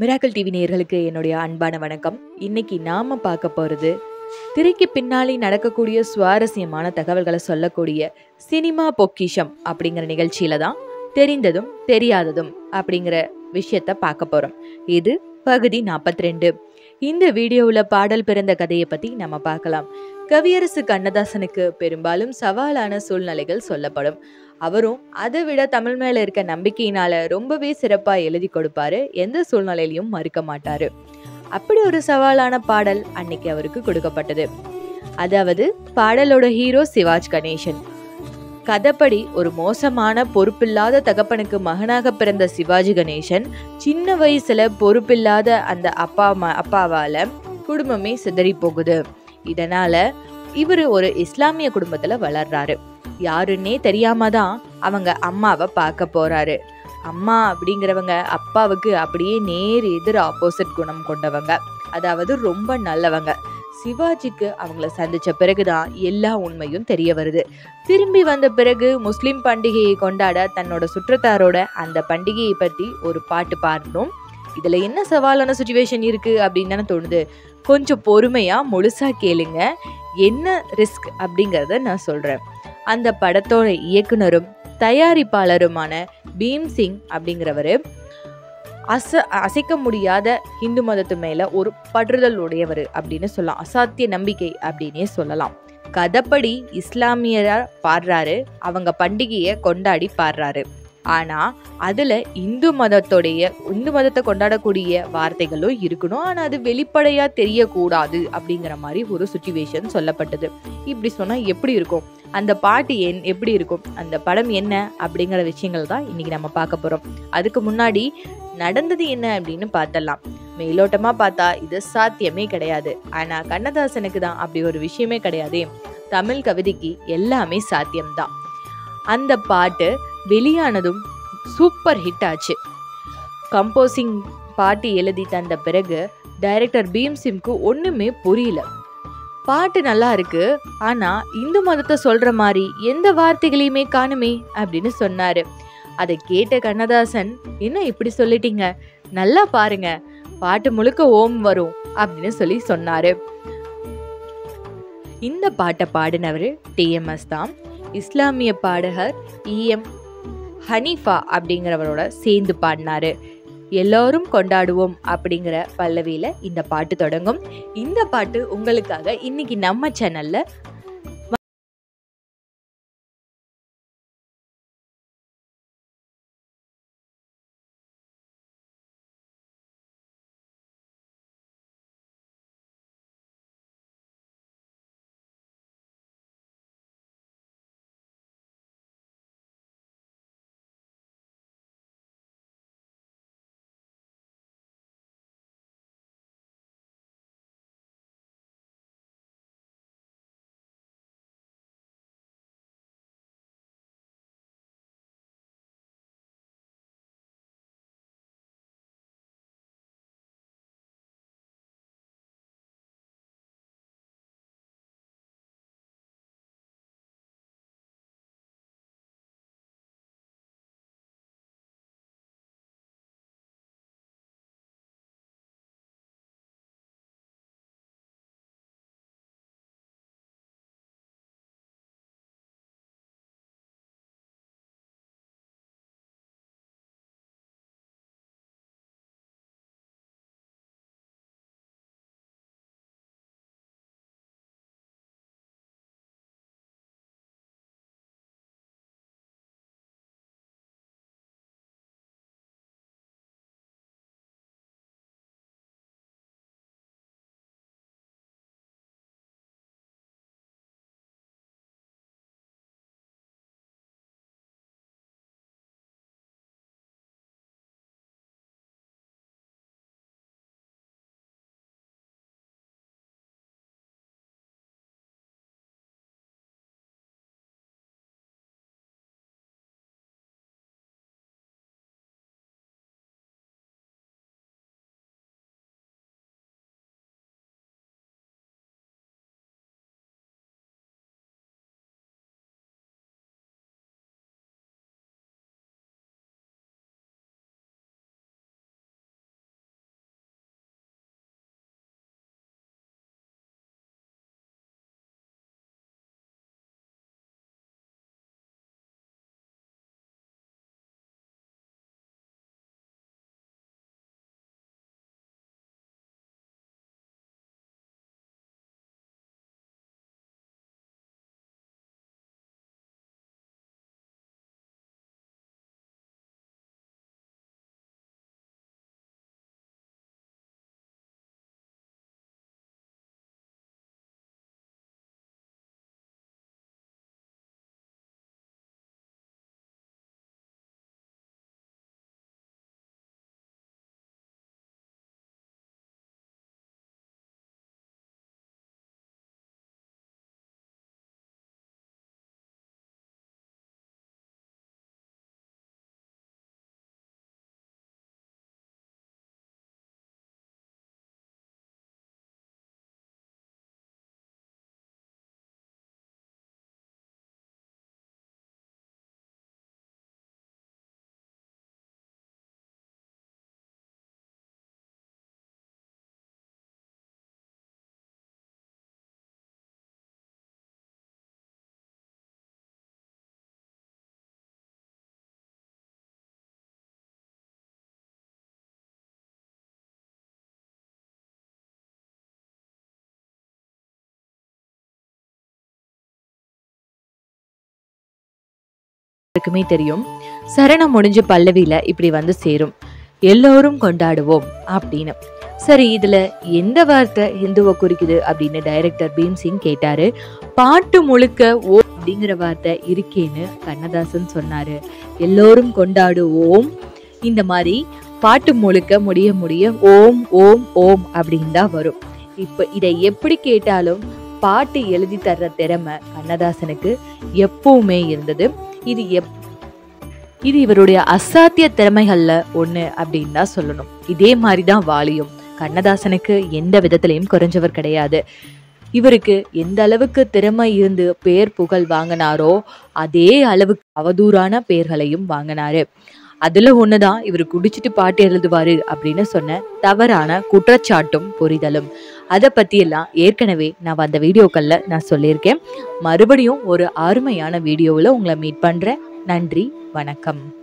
miracle TV நேயர்களுக்கு என்னுடைய அன்பான வணக்கம் இன்னைக்கு நாம பார்க்க போறது திரைக்கு பின்னாலே நடக்கக்கூடிய சுவாரஸ்யமான தகவல்களை சொல்லக்கூடிய சினிமா பொக்கிஷம் அப்படிங்கிற நிகழ்ச்சியில தான் தெரிந்ததும் தெரியாததும் அப்படிங்கிற விஷயத்த பார்க்க போறோம் இது பகுதி நாற்பத்தி ரெண்டு இந்த வீடியோவில் பாடல் பிறந்த கதையை பற்றி நம்ம பார்க்கலாம் கவியரசு கண்ணதாசனுக்கு பெரும்பாலும் சவாலான சூழ்நிலைகள் சொல்லப்படும் அவரும் அதை விட தமிழ் மேல இருக்க நம்பிக்கையினால ரொம்பவே சிறப்பா எழுதி கொடுப்பாரு எந்த சூழ்நிலையிலையும் மறுக்க மாட்டாரு அப்படி ஒரு சவாலான பாடல் அன்னைக்கு அவருக்கு கொடுக்கப்பட்டது அதாவது பாடலோட ஹீரோ சிவாஜ் கணேசன் கதைப்படி ஒரு மோசமான பொறுப்பில்லாத தகப்பனுக்கு மகனாக பிறந்த சிவாஜி கணேசன் சின்ன வயசுல பொறுப்பில்லாத அந்த அப்பா அம்மா அப்பாவால குடும்பமே சிதறி போகுது இதனால இவர் ஒரு இஸ்லாமிய குடும்பத்துல வளர்றாரு யாருன்னே தெரியாம தான் அவங்க அம்மாவை பார்க்க போறாரு அம்மா அப்படிங்கிறவங்க அப்பாவுக்கு அப்படியே நேர் எதிர் ஆப்போசிட் குணம் கொண்டவங்க அதாவது ரொம்ப நல்லவங்க சிவாஜிக்கு அவங்கள சந்திச்ச பிறகுதான் எல்லா உண்மையும் தெரிய வருது திரும்பி வந்த பிறகு முஸ்லிம் பண்டிகையை கொண்டாட தன்னோட சுற்றத்தாரோட அந்த பண்டிகையை பத்தி ஒரு பாட்டு பாடணும் இதுல என்ன சவாலான சுச்சுவேஷன் இருக்கு அப்படின்னு தானே தோணுது கொஞ்சம் பொறுமையா முழுசா கேளுங்க என்ன ரிஸ்க் அப்படிங்கிறத நான் சொல்றேன் அந்த படத்தோட இயக்குனரும் தயாரிப்பாளருமான பீம் சிங் அப்படிங்கிறவர் அச அசைக்க முடியாத இந்து மதத்து மேல ஒரு பற்றுதல் உடையவர் அப்படின்னு சொல்லலாம் அசாத்திய நம்பிக்கை அப்படின்னே சொல்லலாம் கதைப்படி இஸ்லாமியரா பாடுறாரு அவங்க பண்டிகையை கொண்டாடி பாடுறாரு ஆனா அதுல இந்து மதத்தோடைய இந்து மதத்தை கொண்டாடக்கூடிய வார்த்தைகளும் இருக்கணும் ஆனா அது வெளிப்படையா தெரியக்கூடாது அப்படிங்கிற மாதிரி ஒரு சுச்சுவேஷன் சொல்லப்பட்டது இப்படி சொன்னா எப்படி இருக்கும் அந்த பாட்டு என் எப்படி இருக்கும் அந்த படம் என்ன அப்படிங்கிற விஷயங்கள் தான் இன்னைக்கு நம்ம பார்க்க போறோம் அதுக்கு முன்னாடி நடந்தது என்ன அப்படின்னு பார்த்தலாம் மேலோட்டமா பார்த்தா இது சாத்தியமே கிடையாது ஆனா கண்ணதாசனுக்கு தான் அப்படி ஒரு விஷயமே கிடையாதே தமிழ் கவிதைக்கு எல்லாமே சாத்தியம்தான் அந்த பாட்டு வெளியானதும் சூப்பர் ஹிட் ஆச்சு கம்போசிங் பாட்டு எழுதி தந்த பிறகு டைரக்டர் பீம் சிம்க்கு ஒண்ணுமே புரியல பாட்டு நல்லா இருக்கு ஆனா இந்து மதத்தை சொல்ற மாதிரி எந்த வார்த்தைகளையுமே காணுமே அப்படின்னு சொன்னாரு அதை கேட்ட கண்ணதாசன் என்ன இப்படி சொல்லிட்டீங்க நல்லா பாருங்க பாட்டு முழுக்க ஓம் வரும் அப்படின்னு சொல்லி சொன்னாரு இந்த பாட்டை பாடினவர் டிஎம்எஸ் தான் இஸ்லாமிய பாடகர் இஎம் ஹனீஃபா அப்படிங்கிறவரோட சேர்ந்து பாடினாரு எல்லோரும் கொண்டாடுவோம் அப்படிங்கிற பல்லவியில இந்த பாட்டு தொடங்கும் இந்த பாட்டு உங்களுக்காக இன்னைக்கு நம்ம சேனல்ல எல்லாருக்குமே தெரியும் சரணம் முடிஞ்ச பல்லவியில இப்படி வந்து சேரும் எல்லோரும் கொண்டாடுவோம் அப்படின்னு சரி இதுல எந்த வார்த்தை ஹிந்துவை குறிக்குது அப்படின்னு டைரக்டர் பீம் சிங் கேட்டாரு பாட்டு முழுக்க ஓ அப்படிங்கிற வார்த்தை இருக்கேன்னு கண்ணதாசன் சொன்னாரு எல்லோரும் கொண்டாடுவோம் இந்த மாதிரி பாட்டு முழுக்க முடிய முடிய ஓம் ஓம் ஓம் அப்படின்னு தான் வரும் இப்போ இதை எப்படி கேட்டாலும் பாட்டு எழுதி தர்ற திறமை கண்ணதாசனுக்கு எப்பவுமே இருந்தது இது எப் இது இவருடைய அசாத்திய திறமைகள்ல ஒண்ணு அப்படின்னு தான் சொல்லணும் இதே மாதிரி தான் வாலியும் கண்ணதாசனுக்கு எந்த விதத்திலையும் குறைஞ்சவர் கிடையாது இவருக்கு எந்த அளவுக்கு திறமை இருந்து பேர் புகழ் வாங்கினாரோ அதே அளவுக்கு அவதூறான பேர்களையும் வாங்கினாரு அதுல ஒண்ணுதான் இவர் குடிச்சிட்டு பாட்டு எழுதுவாரு அப்படின்னு சொன்ன தவறான குற்றச்சாட்டும் புரிதலும் அதை பத்தியெல்லாம் ஏற்கனவே நான் அந்த வீடியோக்கள்ல நான் சொல்லியிருக்கேன் மறுபடியும் ஒரு அருமையான வீடியோவில் உங்களை மீட் பண்றேன் நன்றி வணக்கம்